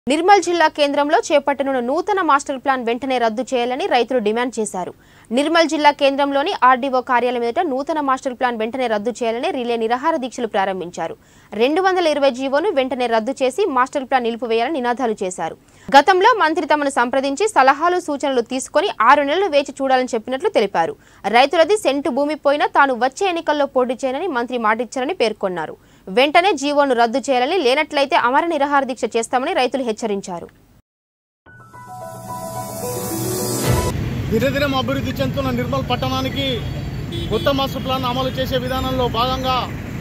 నిర్మల్ జిల్లా కేంద్రంలో చేపట్టనున్న నూతన మాస్టర్ ప్లాన్ వెంటనే రద్దు చేయాలని రైతులు డిమాండ్ చేశారు నిర్మల్ జిల్లా కేంద్రంలోని ఆర్డీఓ కార్యాలయం ఎదుట నూతన మాస్టర్ ప్లాన్ వెంటనే రద్దు చేయాలని రిలే నిరాహార దీక్షలు ప్రారంభించారు రెండు వందల ఇరవై జీవోను వెంటనే రద్దు చేసి మాస్టర్ ప్లాన్ నిలిపివేయాలని నినాదాలు చేశారు గతంలో మంత్రి తమను సంప్రదించి సలహాలు సూచనలు తీసుకొని ఆరు నెలలు వేచి చూడాలని చెప్పినట్లు తెలిపారు రైతులది సెంటు భూమి పోయినా తాను వచ్చే ఎన్నికల్లో పోటీ చేయనని మంత్రి మాటిచ్చారని పేర్కొన్నారు వెంటనే జీవోను రద్దు చేయాలని లేనట్లయితే అమర నిరాహార దీక్ష చేస్తామని రైతులు హెచ్చరించారు దినదినం అభివృద్ధి చెందుతున్న నిర్మల్ పట్టణానికి కొత్త మాస్టర్ ప్లాన్ అమలు చేసే విధానంలో భాగంగా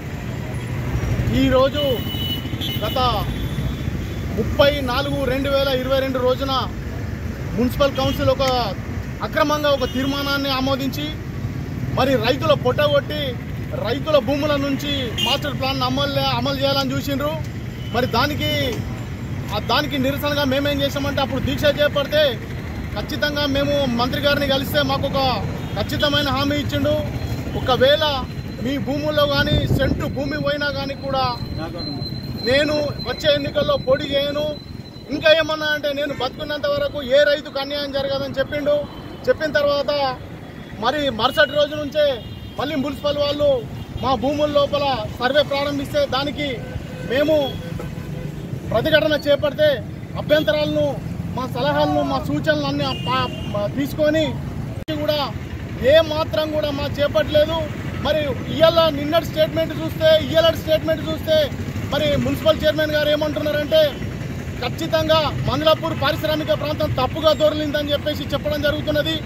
ఈరోజు గత ముప్పై నాలుగు రెండు వేల ఇరవై రెండు రోజున మున్సిపల్ కౌన్సిల్ ఒక అక్రమంగా ఒక తీర్మానాన్ని ఆమోదించి మరి రైతుల పొట్టగొట్టి రైతుల భూముల నుంచి మాస్టర్ ప్లాన్ అమలు అమలు చేయాలని చూసిండ్రు మరి దానికి ఆ దానికి నిరసనగా మేమేం చేసామంటే అప్పుడు దీక్ష చేపడితే ఖచ్చితంగా మేము మంత్రి గారిని కలిస్తే మాకు ఒక ఖచ్చితమైన హామీ ఇచ్చిండు ఒకవేళ మీ భూముల్లో కానీ సెంటు భూమి పోయినా కానీ కూడా నేను వచ్చే ఎన్నికల్లో పోటీ చేయను ఇంకా ఏమన్నా అంటే నేను బతుకున్నంత వరకు ఏ రైతుకు అన్యాయం జరగదని చెప్పిండు చెప్పిన తర్వాత మరి మరుసటి రోజు నుంచే మళ్ళీ మున్సిపల్ వాళ్ళు మా భూముల లోపల సర్వే ప్రారంభిస్తే దానికి మేము ప్రతిఘటన చేపడితే అభ్యంతరాలను మా సలహాలను మా సూచనలు అన్ని పా- పా- తీసుకొని కూడా ఏ మాత్రం కూడా మా చేపట్టలేదు మరి ఇవాళ నిన్నటి స్టేట్మెంట్ చూస్తే ఇవాళ స్టేట్మెంట్ చూస్తే మరి మున్సిపల్ చైర్మన్ గారు ఏమంటున్నారంటే ఖచ్చితంగా మందలాపూర్ పారిశ్రామిక ప్రాంతం తప్పుగా దొరలిందని చెప్పేసి చెప్పడం జరుగుతున్నది